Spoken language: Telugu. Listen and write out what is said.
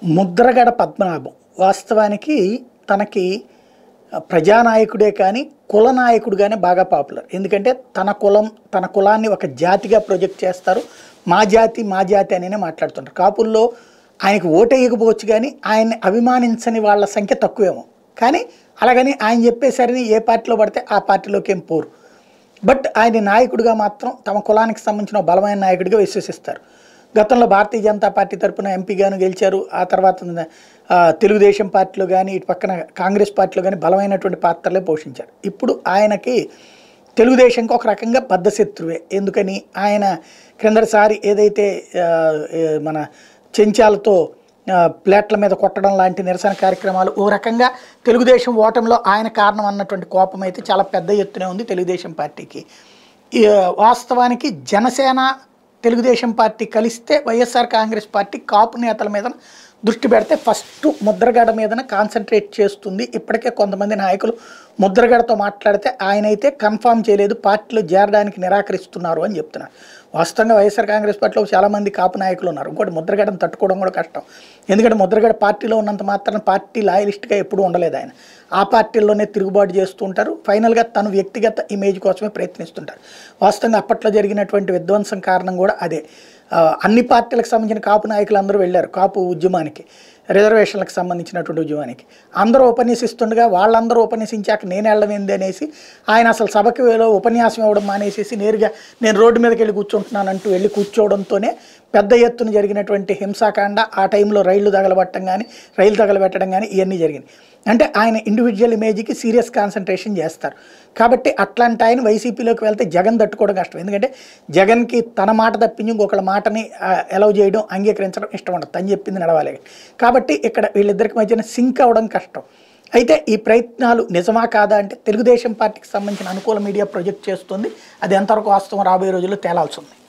ముద్రగడ పద్మనాభం వాస్తవానికి తనకి ప్రజానాయకుడే కానీ కుల నాయకుడుగానే బాగా పాపులర్ ఎందుకంటే తన కులం తన కులాన్ని ఒక జాతిగా ప్రొజెక్ట్ చేస్తారు మా జాతి మా జాతి అనే మాట్లాడుతుంటారు కాపుల్లో ఆయనకు ఓటేయకపోవచ్చు కానీ ఆయన్ని అభిమానించని వాళ్ళ సంఖ్య తక్కువేమో కానీ అలాగని ఆయన చెప్పేసరిని ఏ పార్టీలో పడితే ఆ పార్టీలోకి ఏం పోరు బట్ ఆయన నాయకుడిగా మాత్రం తమ కులానికి సంబంధించిన ఒక బలమైన నాయకుడిగా విశ్వసిస్తారు గతంలో భారతీయ జనతా పార్టీ తరపున ఎంపీగాను గెలిచారు ఆ తర్వాత ఆ, తెలుగుదేశం పార్టీలో కానీ ఇటు పక్కన కాంగ్రెస్ పార్టీలో కానీ బలమైనటువంటి పాత్రలే పోషించారు ఇప్పుడు ఆయనకి తెలుగుదేశంకి ఒక రకంగా బద్ధశత్రువే ఎందుకని ఆయన క్రిందటిసారి ఏదైతే ఆ, ఏ, మన చెంచాలతో ఆ, ప్లేట్ల మీద కొట్టడం లాంటి నిరసన కార్యక్రమాలు ఓ రకంగా తెలుగుదేశం ఓటమిలో ఆయన కారణం అన్నటువంటి కోపం అయితే చాలా పెద్ద ఎత్తునే ఉంది తెలుగుదేశం పార్టీకి ఈ, వాస్తవానికి జనసేన తెలుగుదేశం పార్టీ కలిస్తే వైఎస్ఆర్ కాంగ్రెస్ పార్టీ కాపు నేతల మీద దృష్టి పెడితే ఫస్ట్ ముద్రగడ మీదన కాన్సన్ట్రేట్ చేస్తుంది ఇప్పటికే కొంతమంది నాయకులు ముద్రగడతో మాట్లాడితే ఆయన అయితే కన్ఫామ్ చేయలేదు పార్టీలో చేరడానికి నిరాకరిస్తున్నారు అని చెప్తున్నారు వాస్తవంగా వైఎస్ఆర్ కాంగ్రెస్ పార్టీలో చాలామంది కాపు నాయకులు ఉన్నారు ఇంకోటి ముద్రగడను తట్టుకోవడం కూడా కష్టం ఎందుకంటే ముద్రగడ పార్టీలో ఉన్నంత మాత్రం పార్టీ లాయలిస్ట్గా ఎప్పుడూ ఉండలేదు ఆయన ఆ పార్టీల్లోనే తిరుగుబాటు చేస్తూ ఉంటారు ఫైనల్గా తను వ్యక్తిగత ఇమేజ్ కోసమే ప్రయత్నిస్తుంటారు వాస్తవంగా అప్పట్లో జరిగినటువంటి విధ్వంసం కారణం కూడా అదే ఆ, అన్ని పార్టీలకు సంబంధించిన కాపు నాయకులు అందరూ వెళ్ళారు కాపు ఉద్యమానికి రిజర్వేషన్లకు సంబంధించినటువంటి ఉద్యమానికి అందరూ ఉపన్యసిస్తుండగా వాళ్ళందరూ ఉపన్యసించాక నేను వెళ్ళమేంది అనేసి ఆయన అసలు సభకి వేలో ఉపన్యాసం ఇవ్వడం మానేసేసి నేరుగా నేను రోడ్డు మీదకి వెళ్ళి కూర్చుంటున్నానంటూ వెళ్ళి కూర్చోవడంతోనే పెద్ద ఎత్తున జరిగినటువంటి హింసాకాండ ఆ టైంలో రైళ్లు తగలబట్టడం కానీ రైలు తగలబెట్టడం కానీ ఇవన్నీ జరిగినాయి అంటే ఆయన ఇండివిజువల్ ఇమేజ్కి సీరియస్ కాన్సన్ట్రేషన్ చేస్తారు కాబట్టి అట్లాంటి ఆయన వైసీపీలోకి వెళ్తే జగన్ తట్టుకోవడం కష్టం ఎందుకంటే జగన్కి తన మాట తప్పించి ఇంకొకళ్ళ మాటని అలౌ చేయడం అంగీకరించడం ఇష్టం ఉండదు తను చెప్పింది నడవాలి కాబట్టి ఇక్కడ వీళ్ళిద్దరికి మధ్యన సింక్ అవ్వడం కష్టం అయితే ఈ ప్రయత్నాలు నిజమా కాదా అంటే తెలుగుదేశం పార్టీకి సంబంధించిన అనుకూల మీడియా ప్రొజెక్ట్ చేస్తుంది అది ఎంతవరకు వాస్తవం రాబోయే రోజుల్లో తేలాల్సి ఉంది